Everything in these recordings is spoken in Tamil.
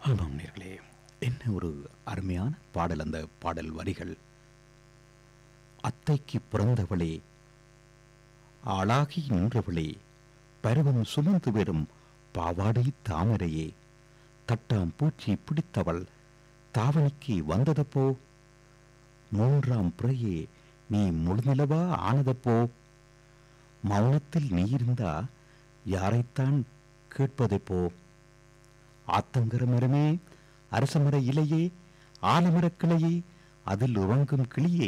ஆமாம் நேர்களே என்ன ஒரு அருமையான பாடல் அந்த பாடல் வரிகள் அத்தைக்கு பிறந்தவளே ஆளாகி நின்றவளே பருவம் சுமந்து வெறும் பாவாடை தாமரையே தட்டாம் பூச்சி பிடித்தவள் தாவணிக்கு வந்ததப்போ மூன்றாம் பிறையே நீ முழுநிலவா ஆனதப்போ மௌனத்தில் நீ இருந்தா யாரைத்தான் கேட்பதெப்போ ஆத்தங்கர மரமே அரசமர இலையே ஆலமரக் கிளையே அதில் உறங்கும் கிளியே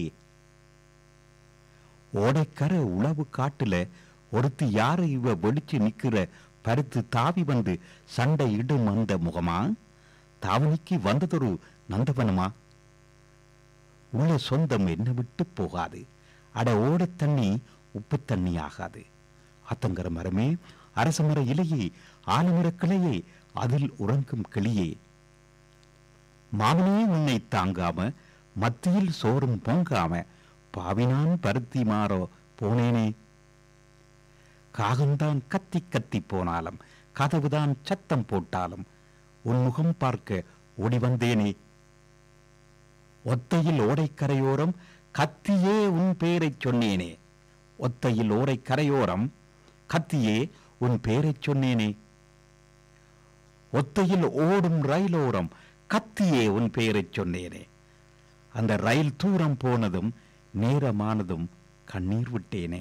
ஓடைக்கர உளவு காட்டுல ஒருத்தி யாரு இவ வெடிச்சு நிக்கிற பருத்து தாவி வந்து சண்டை இடும் அந்த முகமா தாவணிக்கு வந்ததொரு நந்தவனமா உள்ள சொந்தம் என்ன விட்டு போகாது அட ஓடத் தண்ணி உப்பு தண்ணி ஆகாது ஆத்தங்கர மரமே அரசமர இலையே ஆலமரக் கிளையே அதில் உறங்கும் கிளியே மாமனே உன்னை தாங்காம மத்தியில் சோறும் பொங்காம பாவினான் பருத்தி மாறோ போனேனே காகம்தான் கத்தி கத்தி போனாலும் கதவுதான் சத்தம் போட்டாலும் உன் முகம் பார்க்க ஓடி வந்தேனே ஒத்தையில் ஓடைக்கரையோரம் கத்தியே உன் பேரைச் சொன்னேனே ஒத்தையில் ஓடைக்கரையோரம் கத்தியே உன் பேரைச் சொன்னேனே ஒத்தையில் ஓடும் ரயிலோரம் கத்தியே உன் பெயரைச் சொன்னேனே அந்த ரயில் தூரம் போனதும் நேரமானதும் கண்ணீர் விட்டேனே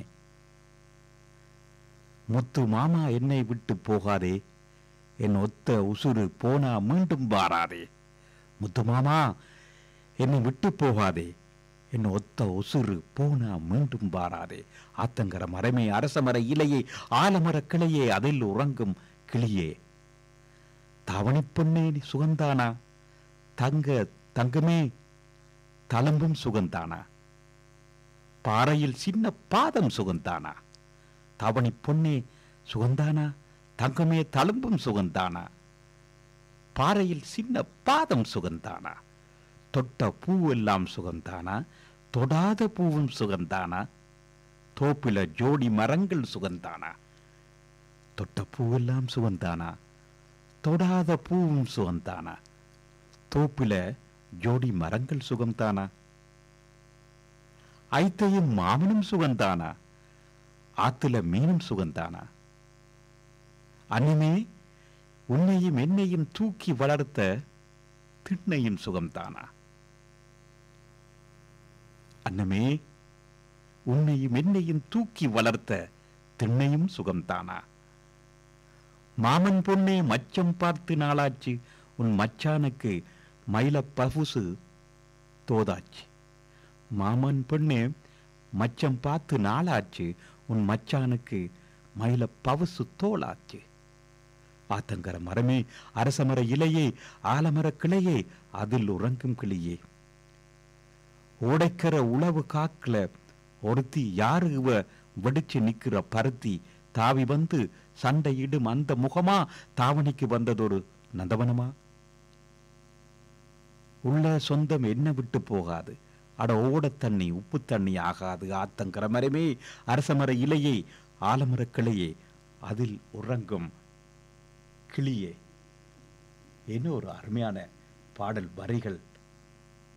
முத்து மாமா என்னை விட்டு போகாதே என் ஒத்த உசுறு போனா மீண்டும் வாராதே முத்து மாமா என்னை விட்டு போகாதே என் ஒத்த உசுறு போனா மீண்டும் வாராதே ஆத்தங்கர மரமே அரசமர இலையே ஆலமர கிளையே அதில் உறங்கும் கிளியே தவணிப் பொன்னே நீ சுகந்தானா தங்க தங்கமே தளம்பும் சுகந்தானா பாறையில் சின்ன பாதம் சுகந்தானா தவணி பொன்னே சுகந்தானா தங்கமே தழும்பும் சுகந்தானா பாறையில் சின்ன பாதம் சுகந்தானா தொட்ட பூவெல்லாம் சுகந்தானா தொடாத பூவும் சுகந்தானா தோப்பில ஜோடி மரங்கள் சுகந்தானா தொட்ட பூவெல்லாம் சுகந்தானா தொடாத பூவும் சுகந்தானா தோப்பில ஜோடி மரங்கள் சுகம்தானா ஐத்தையும் மாமனும் சுகந்தானா ஆத்துல மீனும் சுகந்தானா அன்னிமே உன்னையும் என்னையும் தூக்கி வளர்த்த திண்ணையும் சுகம்தானா அன்னமே உன்னையும் என்னையும் தூக்கி வளர்த்த திண்ணையும் சுகம்தானா மாமன் பொண்ணே மச்சம் பார்த்து நாளாச்சு உன் மச்சானுக்கு மயில பவுசு தோதாச்சு மாமன் பொண்ணே மச்சம் பார்த்து நாளாச்சு உன் மச்சானுக்கு மயில பவுசு தோளாச்சு ஆத்தங்கர மரமே அரசமர இலையே ஆலமர கிளையே அதில் உறங்கும் கிளியே ஓடைக்கர உளவு காக்கல ஒருத்தி யாரு இவ வெடிச்சு நிக்கிற பருத்தி தாவி வந்து சண்டையிடும் அந்த முகமா தாவணிக்கு வந்ததொரு நந்தவனமா உள்ள சொந்தம் என்ன விட்டு போகாது அட ஓட தண்ணி உப்பு தண்ணி ஆகாது ஆத்தங்கர மரமே அரசமர இலையே ஆலமர கிளையே அதில் உறங்கும் கிளியே என்ன ஒரு அருமையான பாடல் வரிகள்